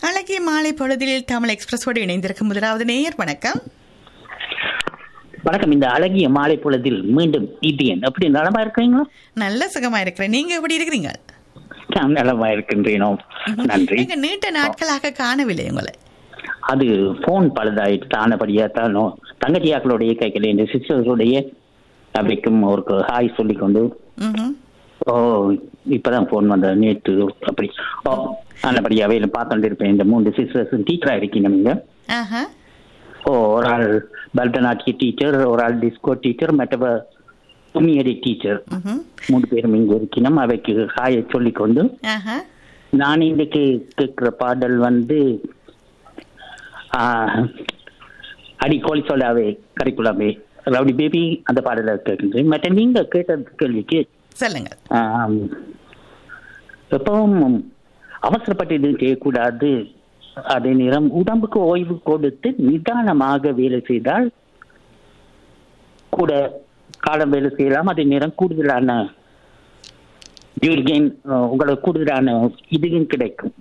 அழகிய மாலை பொழுதில் தமிழ் எக்ஸ்பிரஸோடு இணைந்திருக்கும் முதலாவது நேயர் வணக்கம் வணக்கம் இந்த அழகிய மாலை பொழுதில் மீண்டும் இந்தியன் எப்படி நலமா இருக்கிறீங்களா நல்ல சுகமா இருக்கிறேன் நீங்க எப்படி இருக்கிறீங்க நான் நலமா இருக்கின்றேனோ நன்றி எங்க நீண்ட நாட்களாக காணவில்லை உங்களை அது போன் பழுதாயிட்டு தானபடியா தானோ தங்கச்சியாக்களுடைய கைகள் இந்த சிஸ்டர்களுடைய அவைக்கும் ஒரு ஹாய் சொல்லிக்கொண்டு ம்ஹும். ஓ இப்பதான் போன் வந்த நேற்று அப்படி ஓ நல்லபடியாவே பார்த்துட்டு இருப்பேன் இந்த மூன்று சிஸ்டர்ஸ் டீச்சரா இருக்கீங்க நீங்க ஆஹா. ஓ ஒரு ஆள் பரதநாட்டிய டீச்சர் ஒரு ஆள் டிஸ்கோ டீச்சர் மற்றவ துணியடி டீச்சர் ம்ஹும். மூணு பேரும் இங்க இருக்கணும் அவைக்கு ஹாயை சொல்லிக்கொண்டு ஆஹா. நான் இன்னைக்கு கேட்கிற பாடல் வந்து ஆ, அடி கோழி சொல்லாவே கரிக்குலாமே ரவுடி பேபி அந்த பாடலை கேட்கின்றேன் மற்ற நீங்க கேட்ட கேள்விக்கு சொல்லுங்க ஆம், எப்பவும் அவசரப்பட்டு இது செய்யக்கூடாது அதே நேரம் உடம்புக்கு ஓய்வு கொடுத்து நிதானமாக வேலை செய்தால் கூட காலம் வேலை செய்யலாம் அதே நேரம் கூடுதலான கெயின் உங்களுக்கு கூடுதலான இதுவும் கிடைக்கும்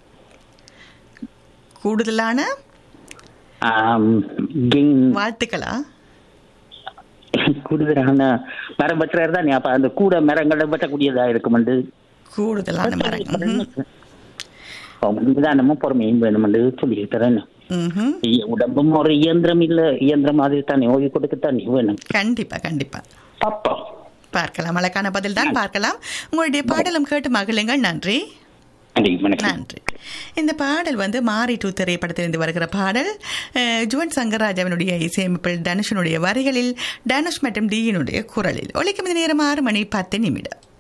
கூடுதலான கெயின் வாழ்த்துக்களா கூடுதலான மரம் வெட்டுறாரு தான் அப்ப அந்த கூட மரங்களை வெட்டக்கூடியதா இருக்கும் என்று கூடுதலான மரங்கள் ம்ஹும். நிதானமும் பொறுமையும் வேணும் என்று சொல்லியிருக்கிறேன் ம்ஹும். இ- உடம்பும் ஒரு இயந்திரம் இல்ல இயந்திரம் மாதிரி தானே ஓய்வு கொடுக்கத்தானே வேணும் கண்டிப்பா கண்டிப்பா பாப்பா பார்க்கலாம் அழகான பதில் தான் பார்க்கலாம் உங்களுடைய பாடலும் கேட்டு மகிழுங்கள் நன்றி நன்றி வணக்கம் நன்றி இந்த பாடல் வந்து மாரி டூ திரைப்படத்திலிருந்து வருகிற பாடல் அஹ், ஜுவன் சங்கர்ராஜாவினுடைய இசையமைப்பில் தனுஷனுடைய வரிகளில் தனுஷ் மற்றும் டியினுடைய குரலில் ஒலிக்கும் இந்த நேரம் ஆறு மணி பத்து நிமிடம்